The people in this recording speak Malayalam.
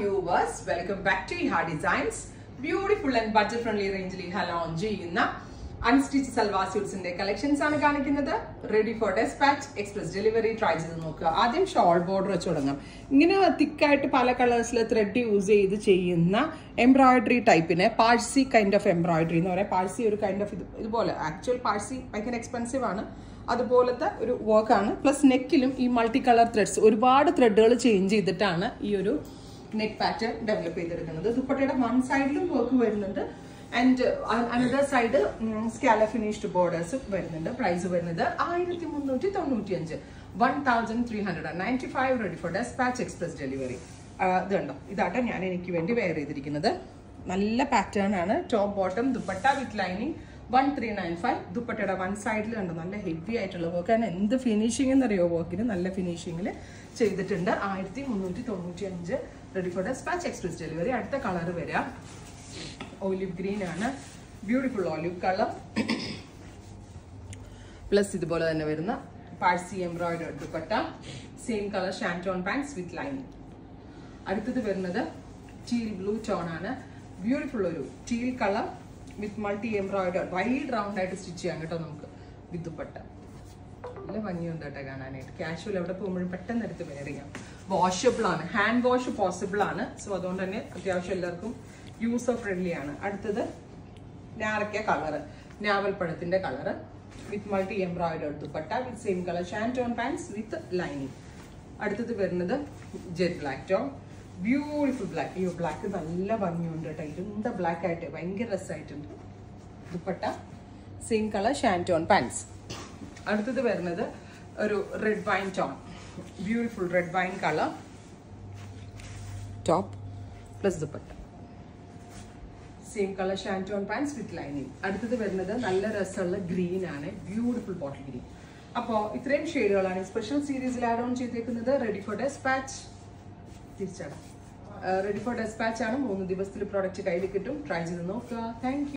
viewers welcome back to Iha designs beautiful and budget friendly റേഞ്ചിൽ ഇഹ ലോഞ്ച് ചെയ്യുന്ന അൺസ്റ്റിച്ച് സൽവാർ സ്യൂട്ട്സിന്റെ കളക്ഷൻസ് ആണ് കാണിക്കുന്നത് ready for despatch express delivery try ചെയ്ത് നോക്കുക ആദ്യം ഷോൾ ബോർഡർ വെച്ച് തുടങ്ങാം ഇങ്ങനെ തിക്കായിട്ട് പല കളേഴ്സിൽ ത്രെഡ് യൂസ് ചെയ്ത് ചെയ്യുന്ന എംബ്രോയിഡറി ടൈപ്പിനെ പാഴ്സി കൈൻഡ് ഓഫ് എംബ്രോയിഡറി എന്ന് പറയാം പാഴ്സി ഒരു കൈൻഡ് ഓഫ് ഇത് ഇതുപോലെ ആക്ച്വൽ പാഴ്സി ഭയങ്കര എക്സ്പെൻസീവ് ആണ് അതുപോലത്തെ ഒരു വർക്കാണ് പ്ലസ് നെക്കിലും ഈ മൾട്ടി കളർ ത്രെഡ്സ് ഒരുപാട് ത്രെഡുകൾ ചേഞ്ച് ചെയ്തിട്ടാണ് ഈ ഒരു നെക്ക് പാറ്റേൺ ഡെവലപ്പ് ചെയ്തെടുക്കുന്നത് ദുപ്പട്ടയുടെ വൺ സൈഡിലും വർക്ക് വരുന്നുണ്ട് ആൻഡ് അനദർ സൈഡ് സ്കാല ഫിനിഷ്ഡ് ബോർഡേഴ്സ് വരുന്നുണ്ട് പ്രൈസ് വരുന്നത് ആയിരത്തി മുന്നൂറ്റി തൊണ്ണൂറ്റി അഞ്ച് one thousand three hundred and ninety five ready for despatch express delivery ഇത് കണ്ടോ ഇതാട്ടോ ഞാൻ എനിക്ക് വേണ്ടി വെയർ ചെയ്തിരിക്കുന്നത് നല്ല പാറ്റേൺ ആണ് top bottom dupatta with lining one three nine five ദുപ്പട്ടയുടെ വൺ സൈഡിൽ കണ്ടോ നല്ല ഹെവി ആയിട്ടുള്ള വർക്ക് ആണ് എന്ത് ഫിനിഷിംഗ് എന്നറിയോ വർക്കിന് നല്ല ഫിനിഷിങ്ങിൽ ചെയ്തിട്ടുണ്ട് ആയിരത്തി മുന്നൂറ്റി തൊണ്ണൂറ്റി അഞ്ച് ready for despatch express delivery അടുത്ത കളർ വരാം ഒലിവ് ഗ്രീൻ ആണ് ബ്യൂട്ടിഫുൾ ഒലിവ് കളർ പ്ലസ് ഇതുപോലെ തന്നെ വരുന്ന Parsi embroidery dupatta same colour shantoon pants with lining അടുത്തത് വരുന്നത് ടീൽ ബ്ലൂ ടോൺ ആണ് ബ്യൂട്ടിഫുൾ ഒരു teal colour with multi embroider wide round ആയിട്ട് സ്റ്റിച്ച് ചെയ്യാം കേട്ടോ നമുക്ക് വിത്ത് ദുപ്പട്ട നല്ല ഭംഗിയുണ്ട് കേട്ടോ കാണാനായിട്ട് കാഷ്വൽ എവിടെ പോകുമ്പോഴും പെട്ടെന്ന് എടുത്ത് വെയർ ചെയ്യാം വാഷബിൾ ആണ് ഹാൻഡ് വാഷ് പോസിബിൾ ആണ് സോ അതുകൊണ്ട് തന്നെ അത്യാവശ്യം എല്ലാവർക്കും യൂസർ ഫ്രണ്ട്ലി ആണ് അടുത്തത് ഞാറയ്ക്ക കളറ് ഞാവൽപ്പഴത്തിന്റെ colour with multi embroidered dupatta with same colour shantoon pants with lining അടുത്തത് വരുന്നത് jet black tone beautiful black ഈ ബ്ലാക്ക് നല്ല ഭംഗിയുണ്ട് കേട്ടോ ഇരുണ്ട ബ്ലാക്ക് ആയിട്ട് ഭയങ്കര രസമായിട്ടുണ്ട് dupatta same colour shantoon pants അടുത്തത് വരുന്നത് ഒരു red wine tone beautiful red wine colour top plus dupatta same colour shantoon pants with lining അടുത്തത് വരുന്നത് നല്ല രസമുള്ള ഗ്രീൻ ആണ് ബ്യൂട്ടിഫുൾ ബോട്ടിൽ ഗ്രീൻ അപ്പോൾ ഇത്രയും ഷെയ്ഡുകളാണ് സ്പെഷ്യൽ സീരീസിൽ ആഡ് ഓൺ ചെയ്തേക്കുന്നത് റെഡി ഫോർ ഡെസ്പാച്ച് തിരിച്ചടാം റെഡി ഫോർ ഡെസ്പാച്ച് ആണ് മൂന്ന് ദിവസത്തിൽ പ്രോഡക്റ്റ് കയ്യിൽ കിട്ടും ട്രൈ ചെയ്ത് നോക്കുക താങ്ക്